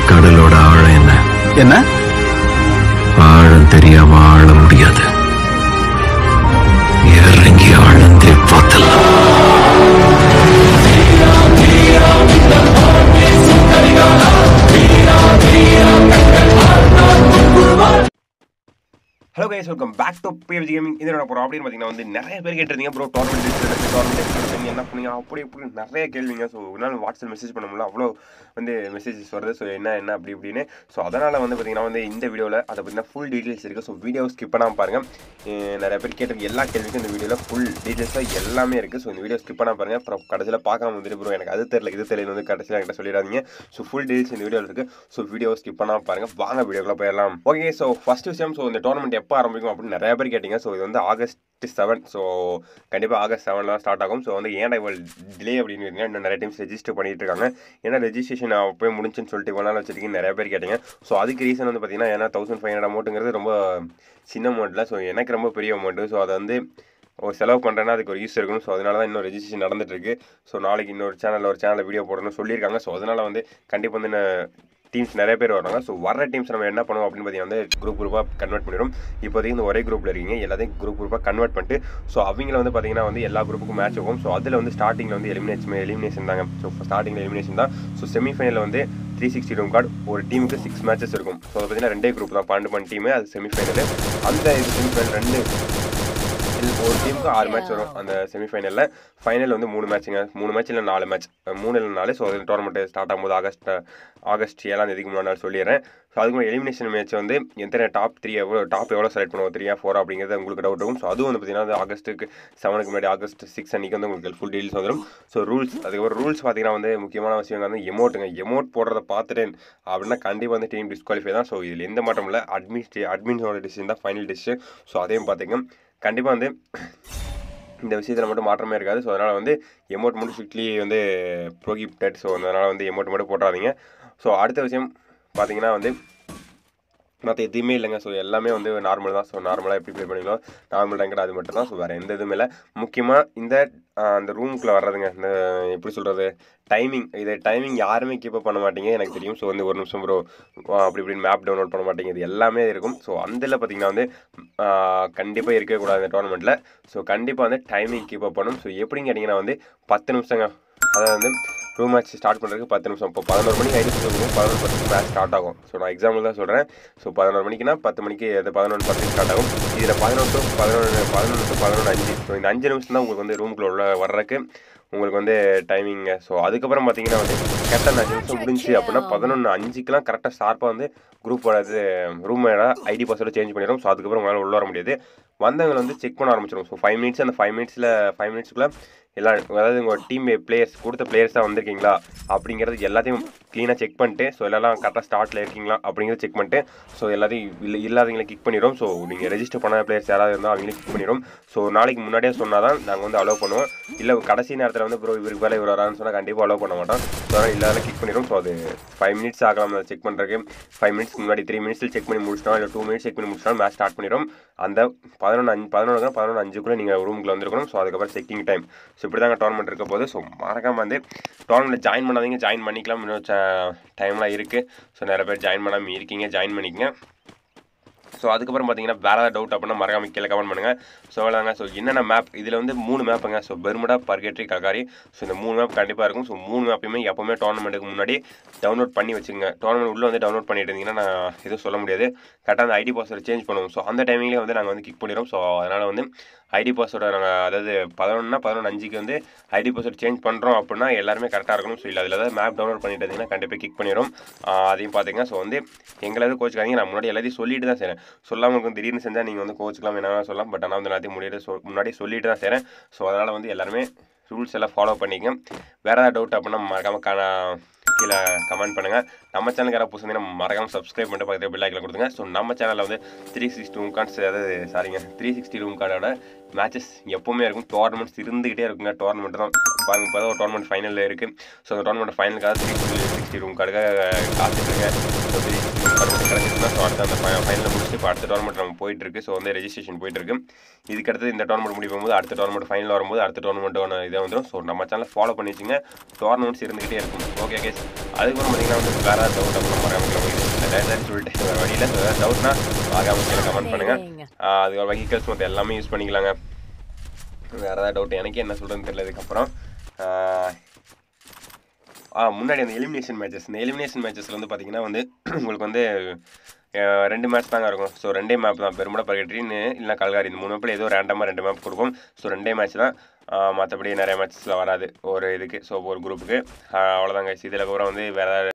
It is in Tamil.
கடலோட ஆழம் என்ன என்ன ஆழம் தெரியாம ஆழ முடியாது இறங்கி ஆழ்ந்தே பார்த்தலாம் hello guys welcome back to PFG gaming இதோட ப்ரோ அப்படின்னு பார்த்தீங்கன்னா வந்து நிறைய பேர் கேட்டிருந்தீங்க ப்ரோ டோர்னமெண்ட் டோர்னமெண்ட் என்ன பண்ணீங்க அப்படி இப்படி நிறைய கேள்விங்க ஸோ ஒரு நாள் வாட்ஸ்அப் மெசேஜ் பண்ண முடியல அவ்வளோ வந்து மெசேஜஸ் வருது ஸோ என்ன என்ன அப்படி இப்படின்னு ஸோ அதனால் வந்து பார்த்தீங்கன்னா வந்து இந்த வீடியோவில் அதை பற்றின ஃபுல் டீட்டெயில்ஸ் இருக்குது ஸோ வீடியோ ஸ்கிப் பண்ணாமல் பாருங்கள் அஹ் நிறைய பேர் கேட்டிருக்க எல்லா கேள்விக்கும் இந்த வீடியோவில் ஃபுல் டீட்டெயில்ஸாக எல்லாமே இருக்குது ஸோ இந்த வீடியோ ஸ்கிப் பண்ணாமல் பாருங்கள் அப்புறம் கடைசியில் பார்க்காம வந்துட்டு ப்ரோ எனக்கு அது தெரியல இது தெரியல வந்து கடைசியில் என்கிட்ட சொல்லிடாதீங்க ஸோ ஃபுல் டீட்டெயில்ஸ் இந்த வீடியோவில் இருக்குது ஸோ வீடியோ ஸ்கிப் பண்ணாமல் பாருங்கள் வாங்க வீடியோக்குள்ள போயிடலாம் ஓகே ஸோ ஃபஸ்ட் விஷயம் ஸோ இந்த டோர்னமெண்ட் எப்போ ஆரம்பிக்கும் அப்படின்னு நிறைய பேர் கேட்டிங்க ஸோ இது வந்து ஆகஸ்ட் செவன் ஸோ கண்டிப்பாக ஆகஸ்ட் செவனில் ஸ்டார்ட் ஆகும் ஸோ வந்து ஏன்டா இவ்வளோ டிலே அப்படின்னு கேட்டீங்க, இன்னும் நிறைய டைம்ஸ் ரெஜிஸ்டர் பண்ணிட்டு இருக்காங்க ஏன்னா ரெஜிஸ்ட்ரேஷன் போய் முடிஞ்சுன்னு சொல்லிட்டு இவ்வளோ நாள் வச்சிருக்கீங்க நிறைய பேர் கேட்டிங்க ஸோ அதுக்கு ரீசன் வந்து பார்த்தீங்கன்னா ஏன்னா தௌசண்ட் ஃபைவ் ஹண்ட்ரட் அமௌண்ட்டுங்கிறது ரொம்ப சின்ன அமௌண்ட்டில் ஸோ எனக்கு ரொம்ப பெரிய அமௌண்ட்டு ஸோ அதை வந்து ஒரு செலவு பண்ணுறேன்னா அதுக்கு ஒரு யூஸ் இருக்கணும் ஸோ அதனால தான் இன்னும் ரெஜிஸ்ட்ரேஷன் நடந்துட்டு இருக்கு ஸோ நாளைக்கு இன்னொரு சேனலில் ஒரு சேனலில் வீடியோ போடணும்னு சொல்லியிருக்காங்க ஸோ அதனால வந்து கண்டிப்பாக வந்து டீம்ஸ் நிறைய பேர் வராங்க ஸோ வர டீம்ஸ் நம்ம என்ன பண்ணுவோம் அப்படின்னு பார்த்தீங்கன்னா வந்து குரூப் குரூப்பாக கன்வெர்ட் பண்ணிடும் இப்போதைக்கு இந்த ஒரே குரூப்பில் இருக்கீங்க எல்லாத்தையும் குரூப் குரூப்பாக கன்வெர்ட் பண்ணிட்டு ஸோ அவங்கள வந்து பார்த்தீங்கன்னா வந்து எல்லா குரூப்புக்கும் மேட்ச் ஆகும் ஸோ அதில் வந்து ஸ்டார்டிங்கில் வந்து எலிமினேஷன் எலிமினேஷன் தாங்க ஸோ ஸ்டார்டிங்கில் எலிமினேஷன் தான் ஸோ செமிஃபைனலில் வந்து த்ரீ சிக்ஸ்டி ரூம் கார்டு ஒரு டீமுக்கு சிக்ஸ் மேட்சஸ் இருக்கும் ஸோ அதை பார்த்தீங்கன்னா ரெண்டே குரூப் தான் பன்னெண்டு பண்ண டீமு அது செமிஃபைனலு அந்த இது செமிஃபைனல் ரெண்டு இது ஒரு டீமுக்கு ஆறு மேட்ச் வரும் அந்த செமிஃபைனலில் ஃபைனல் வந்து மூணு மேட்ச்சுங்க மூணு மேட்ச் இல்லை நாலு மேட்ச் மூணு இல்லை நாலு ஸோ அது டோர்னமெண்ட் ஸ்டார்ட் ஆகும்போது ஆகஸ்ட் ஆகஸ்ட் ஏழாம் தேதிக்கு முன்னாடி நாள் சொல்லிடுறேன் ஸோ அதுக்கு முன்னாடி எலிமினேஷன் மேட்ச் வந்து எத்தனை டாப் த்ரீ எவ்வளோ டாப் எவ்வளோ செலக்ட் பண்ணுவோம் த்ரீயா ஃபோர் அப்படிங்கிறது உங்களுக்கு டவுட் இருக்கும் ஸோ அதுவும் வந்து பார்த்தீங்கன்னா வந்து ஆகஸ்ட்டுக்கு செவனுக்கு முன்னாடி ஆகஸ்ட் சிக்ஸ் அன்றைக்கி வந்து உங்களுக்கு ஃபுல் டீல்ஸ் வந்துடும் ஸோ ரூல்ஸ் அதுக்கப்புறம் ரூல்ஸ் பார்த்தீங்கன்னா வந்து முக்கியமான விஷயம் வந்து எமௌண்ட்டுங்க எமௌண்ட் போடுறத பார்த்துட்டேன் அப்படின்னா கண்டிப்பாக வந்து டீம் டிஸ்குவாலிஃபை தான் ஸோ இதில் எந்த மாற்றம் இல்லை அட்மினிஸ்ட்ரே அட்மின்ஸோட டிசிஷன் தான் ஃபைனல் டிசிஷன் ஸோ அதையும் பார்த்துங்க கண்டிப்பாக வந்து இந்த விஷயத்தில் மட்டும் மாற்றமே இருக்காது ஸோ அதனால் வந்து எமௌண்ட் மட்டும் ஸ்ட்ரிக்ட்லி வந்து ப்ரோகிப்டட் ஸோ அதனால் வந்து எமௌண்ட் மட்டும் போட்டுறாதீங்க ஸோ அடுத்த விஷயம் பார்த்தீங்கன்னா வந்து மற்ற எதுவுமே இல்லைங்க ஸோ எல்லாமே வந்து நார்மல் தான் ஸோ நார்மலாக எப்படி ப்ளே பண்ணிக்கலாம் நார்மல் ரேங்கட் அது மட்டும் தான் ஸோ வேறு எந்த இதுவுமே இல்லை முக்கியமாக இந்த ஆஹ், அந்த ரூமுக்குள்ளே வர்றதுங்க இந்த எப்படி சொல்கிறது டைமிங் இது டைமிங் யாருமே கீப் பண்ண மாட்டீங்க எனக்கு தெரியும் ஸோ வந்து ஒரு நிமிஷம் ப்ரோ அப்படி இப்படின்னு மேப் டவுன்லோட் பண்ண மாட்டீங்க இது எல்லாமே இருக்கும் ஸோ அதில் பார்த்தீங்கன்னா வந்து கண்டிப்பாக இருக்கவே கூடாது இந்த டோர்னமெண்ட்டில் ஸோ கண்டிப்பாக வந்து டைமிங் கீப் அப் பண்ணணும் ஸோ எப்படின்னு கேட்டிங்கன்னா வந்து பத்து நிமிஷங்க அதாவது வந்து ரூம் மேட்ச் ஸ்டார்ட் பண்ணுறதுக்கு பத்து நிமிஷம் இப்போ பதினோரு மணிக்கு ஐடி இருக்கும் பதினொன்று பத்துக்கு மேட்ச் ஸ்டார்ட் ஆகும் ஸோ நான் எக்ஸாம்பிள் தான் சொல்கிறேன் ஸோ பதினோரு மணிக்குனா பத்து மணிக்கு அது பதினொன்று பத்துக்கு ஸ்டார்ட் ஆகும் இதில் பதினொன்று to பதினொன்று பதினொன்று to பதினொன்று அஞ்சு ஸோ இந்த அஞ்சு நிமிஷம் தான் உங்களுக்கு வந்து ரூமுக்குள்ள உள்ள வர்றதுக்கு உங்களுக்கு வந்து டைமிங்க ஸோ அதுக்கப்புறம் பார்த்தீங்கன்னா வந்து கரெக்டாக அந்த அஞ்சு நிமிஷம் முடிஞ்சு அப்படின்னா பதினொன்று அஞ்சுக்கெலாம் கரெக்டாக ஷார்ப்பாக வந்து குரூப்போட இது ரூமோட ஐடி பாஸ்வேர்டு சேஞ்ச் பண்ணிடும் ஸோ அதுக்கப்புறம் உங்களால் உள்ள வர முடியாது வந்தவங்களை வந்து செக் பண்ண ஆரம்பிச்சிடும் ஸோ ஃபைவ் மினிட்ஸ் அந்த ஃபைவ் மினிட்ஸில் ஃபைவ் மினிட்ஸ்க்குள்ளே எல்லா அதாவது உங்கள் டீம் பிளேயர்ஸ் கொடுத்த பிளேயர்ஸ் தான் வந்திருக்கீங்களா அப்படிங்கிறது எல்லாத்தையும் க்ளீனாக செக் பண்ணிட்டு ஸோ எல்லாம் கரெக்டாக ஸ்டார்ட்டில் இருக்கீங்களா அப்படிங்கிறத செக் பண்ணிட்டு ஸோ எல்லாத்தையும் இல்லை இல்லாதவங்களை கிக் பண்ணிடும் ஸோ நீங்கள் ரெஜிஸ்டர் பண்ண பிளேயர்ஸ் யாராவது இருந்தால் அவங்களே கிக் பண்ணிடும் ஸோ நாளைக்கு முன்னாடியே சொன்னால் தான் நாங்கள் வந்து அலோவ் பண்ணுவோம் இல்லை கடைசி நேரத்தில் வந்து ப்ரோ இவருக்கு வேலை இவர் வரான்னு சொன்னால் கண்டிப்பாக அலோவ் பண்ண மாட்டோம் ஸோ அதனால் இல்லாத கிக் பண்ணிடும் ஸோ அது ஃபைவ் மினிட்ஸ் ஆகலாம் அதை செக் பண்ணுறதுக்கு ஃபைவ் மினிட்ஸ்க்கு முன்னாடி த்ரீ மினிட்ஸில் செக் பண்ணி முடிச்சிட்டோம் இல்லை டூ மினிட்ஸ் செக் பண்ணி முடிச்சிட்டோம் மேட்ச் ஸ்டார்ட் பண்ணிடும் அந்த பதினொன்று அஞ்சு பதினொன்று பதினொன்று அஞ்சுக்குள்ளே நீங்கள் ரூமுக்குள்ள வந்திருக்கணும் ஸோ அதுக்கப்புறம் செக்கிங் டைம் ஸோ இப்படி தாங்க டோர்னமெண்ட் இருக்க போது ஸோ மறக்காம வந்து டோர்னமெண்ட்டில் ஜாயின் பண்ணாதீங்க ஜாயின் பண்ணிக்கலாம் இன்னும் டைம்லாம் இருக்குது ஸோ நிறைய பேர் ஜாயின் பண்ணாமல் இருக்கீங்க ஜாயின் பண்ணிக்கங்க ஸோ அதுக்கப்புறம் பார்த்தீங்கன்னா வேறு ஏதாவது டவுட் அப்படின்னா மறக்காம கீழே கமெண்ட் பண்ணுங்கள் ஸோ அவ்வளோதாங்க ஸோ என்னென்ன மேப் இதில் வந்து மூணு மேப்புங்க so Bermuda Purgatory Kalahari so இந்த மூணு மேப் கண்டிப்பாக இருக்கும் ஸோ மூணு மேப்பையுமே எப்போவுமே டோர்னமெண்ட்டுக்கு முன்னாடி டவுன்லோட் பண்ணி வச்சுங்க டோர்னமெண்ட் உள்ளே வந்து டவுன்லோட் பண்ணிட்டு இருந்தீங்கன்னா நான் எதுவும் சொல்ல முடியாது கரெக்டாக அந்த ஐடி பாஸ்வேர்டு சேஞ்ச் பண்ணுவோம் ஸோ அந்த டைமிங்லேயே வந்து நாங்கள் வந்து கிக் பண்ணிடுவோம் ஸோ அதனால் வந்து ஐடி பாஸ்வேர்டை நாங்கள் அதாவது பதினொன்னா பதினொன்று அஞ்சுக்கு வந்து ஐடி பாஸ்வேர்டு சேஞ்ச் பண்ணுறோம் அப்படின்னா எல்லாருமே கரெக்டாக இருக்கணும் ஸோ இல்லை அதில் ஏதாவது மேப் டவுன்லோட் பண்ணிட்டு இருந்தீங்கன்னா கண்டிப்பாக கிக் பண்ணிடும் ஆஹ் அதையும் பார்த்துங்க ஸோ வந்து எங்களாவது கோச்சுக்காதீங்க நான் முன்னாடி எல்லாத்தையும் சொல்லிட்டு தான் செய்கிறேன் சொல்லாமல் இருக்கும் திடீர்னு செஞ்சால் நீங்கள் வந்து கோச்சுக்கலாம் என்ன வேணாலும் சொல்லலாம் பட் ஆனால் வந்து எல்லாத்தையும் முன்னாடி சொ முன்னாடி சொல்லிட்டு தான் செய்கிறேன் ஸோ அதனால் வந்து எல்லாருமே ரூல்ஸ் எல்லாம் ஃபாலோ பண்ணிக்கங்க வேறு ஏதாவது டவுட் அப்படின்னா மறக்காமல் கா கீழே கமெண்ட் பண்ணுங்கள் நம்ம சேனலுக்கு யாராவது புதுசு நம்ம மறக்காமல் சப்ஸ்கிரைப் பண்ணிட்டு பக்கத்தில் பெல் ஐக்கில் கொடுங்க ஸோ நம்ம சேனலில் வந்து த்ரீ சிக்ஸ்டி ரூம் கார்ட்ஸ் அதாவது சாரிங்க த்ரீ சிக்ஸ்டி ரூம் கார்டோட மேட்சஸ் எப்போவுமே இருக்கும் டோர்னமெண்ட்ஸ் இருந்துகிட்டே இருக்குங்க டோர்னமெண்ட் தான் பாருங்க இப்போ தான் ஒரு டோர்னமெண்ட் ஃபைனலில் இருக்குது ஸோ அந்த டோர்னமெண்ட் ஃபைனலுக்காக த்ரீ சிக்ஸ்டி ரூம் கார்டுக்காக காத்துட்ருங்க so three sixty room card கிடச்சிச்சுன்னா ஸோ அடுத்த அந்த ஃபைனலில் முடிச்சுட்டு இப்போ அடுத்த டோர்னமெண்ட் நம்ம போயிட்டு இருக்கு ஸோ வந்து ரெஜிஸ்ட்ரேஷன் போயிட்டு இருக்கு இதுக்கு அடுத்து இந்த டோர்னமெண்ட் முடியும் போது அடுத்த டோர்னமெண்ட் ஃபைனல் வரும்போது அடுத்த டோர்னமெண்ட்டோட இதை வந்துடும் ஸோ நம்ம சேனல் ஃபாலோ பண்ணி வச்சுங்க டோர்னமெண்ட்ஸ் இருந்துகிட்டே இருக்கும் ஓகே கேஸ் அதுக்கப்புறம் பார்த்தீங்கன்னா வந்து வேறு ஏதாவது டவுட் அப்புறம் மறக்காம கீழே டேரக்டாக சொல்லிட்டு வேறு வழியில் ஸோ ஏதாவது டவுட்னா மறக்காம கீழே கமெண்ட் பண்ணுங்கள் அது வெஹிக்கல்ஸ் மற்ற எல்லாமே யூஸ் பண்ணிக்கலாங்க வேறு ஏதாவது டவுட் எனக்கே என்ன சொல்கிறதுன்னு தெரியல இதுக்கப்புறம் ஆஹ் ஆ முன்னாடி அந்த எலிமினேஷன் மேட்சஸ் இந்த எலிமினேஷன் மேட்சஸில் வந்து பார்த்தீங்கன்னா வந்து உங்களுக்கு வந்து அஹ், ரெண்டு மேட்ச் தாங்க இருக்கும் ஸோ ரெண்டே மேப் தான் பெருமடா பர்கட்ரின்னு இல்லை கல்காரி இந்த மூணு மேப்பில் ஏதோ ரேண்டமாக ரெண்டு மேப் கொடுக்கும் ஸோ ரெண்டே மேட்ச் தான் மற்றபடி நிறைய மேட்சஸில் வராது ஒரு இதுக்கு ஸோ ஒரு குரூப்புக்கு அவ்வளோதாங்க இதில் அப்புறம் வந்து வேறு